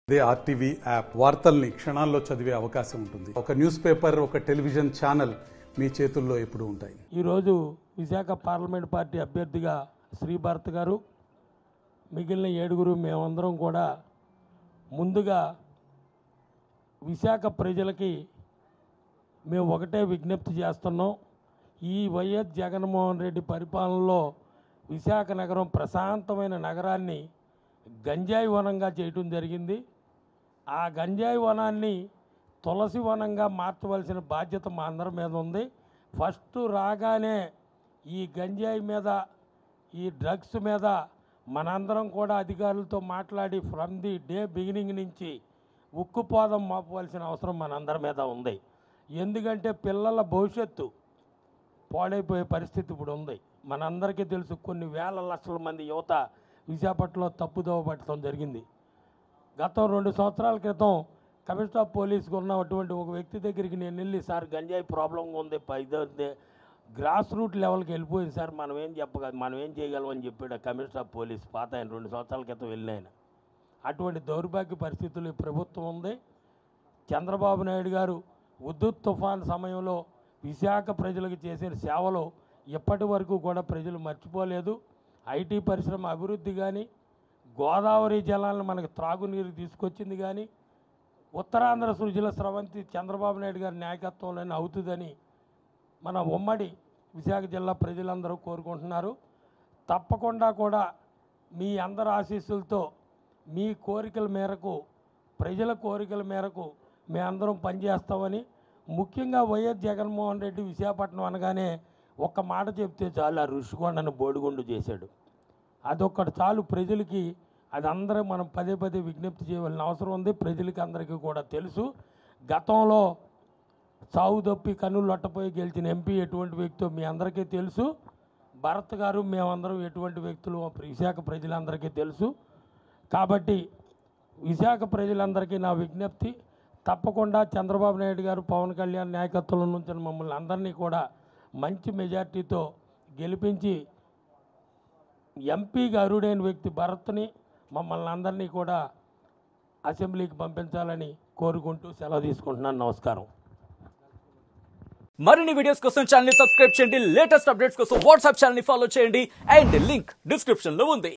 అదే RTV app వార్తల్ని క్షణాల్లో చదివే అవకాశం ఉంటుంది ఒక న్యూస్ పేపర్ ఒక టెలివిజన్ ఛానల్ మీ చేతుల్లో ఎప్పుడూ ఉంటాయి ఈరోజు విశాఖ పార్లమెంట్ పార్టీ అభ్యర్థిగా శ్రీభారత్ గారు మిగిలిన ఏడుగురు మేమందరం కూడా ముందుగా విశాఖ ప్రజలకి మేము ఒకటే విజ్ఞప్తి చేస్తున్నాం ఈ వైఎస్ జగన్మోహన్ రెడ్డి పరిపాలనలో విశాఖ నగరం ప్రశాంతమైన నగరాన్ని గంజాయి వనంగా చేయటం జరిగింది ఆ గంజాయి వనాన్ని తులసి వనంగా మార్చవలసిన బాధ్యత మా అందరి మీద ఉంది ఫస్ట్ రాగానే ఈ గంజాయి మీద ఈ డ్రగ్స్ మీద మనందరం కూడా అధికారులతో మాట్లాడి ఫ్రమ్ ది డే బిగినింగ్ నుంచి ఉక్కుపోదం మోపవలసిన అవసరం మనందరి మీద ఉంది ఎందుకంటే పిల్లల భవిష్యత్తు పాడైపోయే పరిస్థితి ఇప్పుడు ఉంది మనందరికీ తెలుసు కొన్ని వేల లక్షల మంది యువత విశాఖపట్నంలో తప్పుదోవ పట్టడం జరిగింది గతం రెండు సంవత్సరాల క్రితం కమిషనర్ ఆఫ్ పోలీస్కి ఉన్నటువంటి ఒక వ్యక్తి దగ్గరికి నేను వెళ్ళి సార్ గంజాయి ప్రాబ్లం ఉంది పైదే గ్రాస్ రూట్ లెవెల్కి వెళ్ళిపోయింది సార్ మనం ఏం చెప్పగ మనం ఏం చేయగలం అని చెప్పాడు ఆ కమిషనర్ ఆఫ్ పోలీస్ పాత ఆయన రెండు సంవత్సరాల క్రితం వెళ్ళిన ఆయన అటువంటి దౌర్భాగ్య పరిస్థితులు ఈ ప్రభుత్వం ఉంది చంద్రబాబు నాయుడు గారు ఉద్దుత్ తుఫాన్ సమయంలో విశాఖ ప్రజలకు చేసిన సేవలు ఇప్పటి వరకు కూడా ప్రజలు మర్చిపోలేదు ఐటీ పరిశ్రమ అభివృద్ధి కానీ గోదావరి జలాలను మనకు త్రాగునీరు తీసుకొచ్చింది కానీ ఉత్తరాంధ్ర సృజల స్రవంతి చంద్రబాబు నాయుడు గారి నాయకత్వంలోనే అవుతుందని మన ఉమ్మడి విశాఖ జిల్లా ప్రజలందరూ కోరుకుంటున్నారు తప్పకుండా కూడా మీ అందరి ఆశీస్సులతో మీ కోరికల మేరకు ప్రజల కోరికల మేరకు మేము అందరం పనిచేస్తామని ముఖ్యంగా వైఎస్ జగన్మోహన్ రెడ్డి విశాఖపట్నం అనగానే ఒక్క మాట చెప్తే చాలు ఆ ఋషికొండను బోడిగుండు చేశాడు అదొక్కటి చాలు ప్రజలకి అది అందరూ మనం పదే పదే విజ్ఞప్తి చేయవలసిన అవసరం ఉంది ప్రజలకి అందరికీ కూడా తెలుసు గతంలో సాగు తప్పి కన్నులు లొట్టపోయి గెలిచిన ఎంపీ ఎటువంటి వ్యక్తో మీ అందరికీ తెలుసు భరత్ గారు మేమందరం ఎటువంటి వ్యక్తులు విశాఖ ప్రజలందరికీ తెలుసు కాబట్టి విశాఖ ప్రజలందరికీ నా విజ్ఞప్తి తప్పకుండా చంద్రబాబు నాయుడు గారు పవన్ కళ్యాణ్ నాయకత్వంలో నుంచి మమ్మల్ని అందరినీ కూడా మంచి మెజార్టీతో గెలిపించి ఎంపీగా అరుడైన వ్యక్తి భరత్ని మమ్మల్ని అందరినీ కూడా అసెంబ్లీకి పంపించాలని కోరుకుంటూ సెలవు తీసుకుంటున్నాను నమస్కారం మరిన్ని వీడియోస్ కోసం ఛానల్ ని సబ్స్క్రైబ్ చేయండి లేటెస్ట్ అప్డేట్స్ కోసం వాట్సాప్ ఛానల్ ని ఫాలో చేయండి అండ్ లింక్ డిస్క్రిప్షన్ లో ఉంది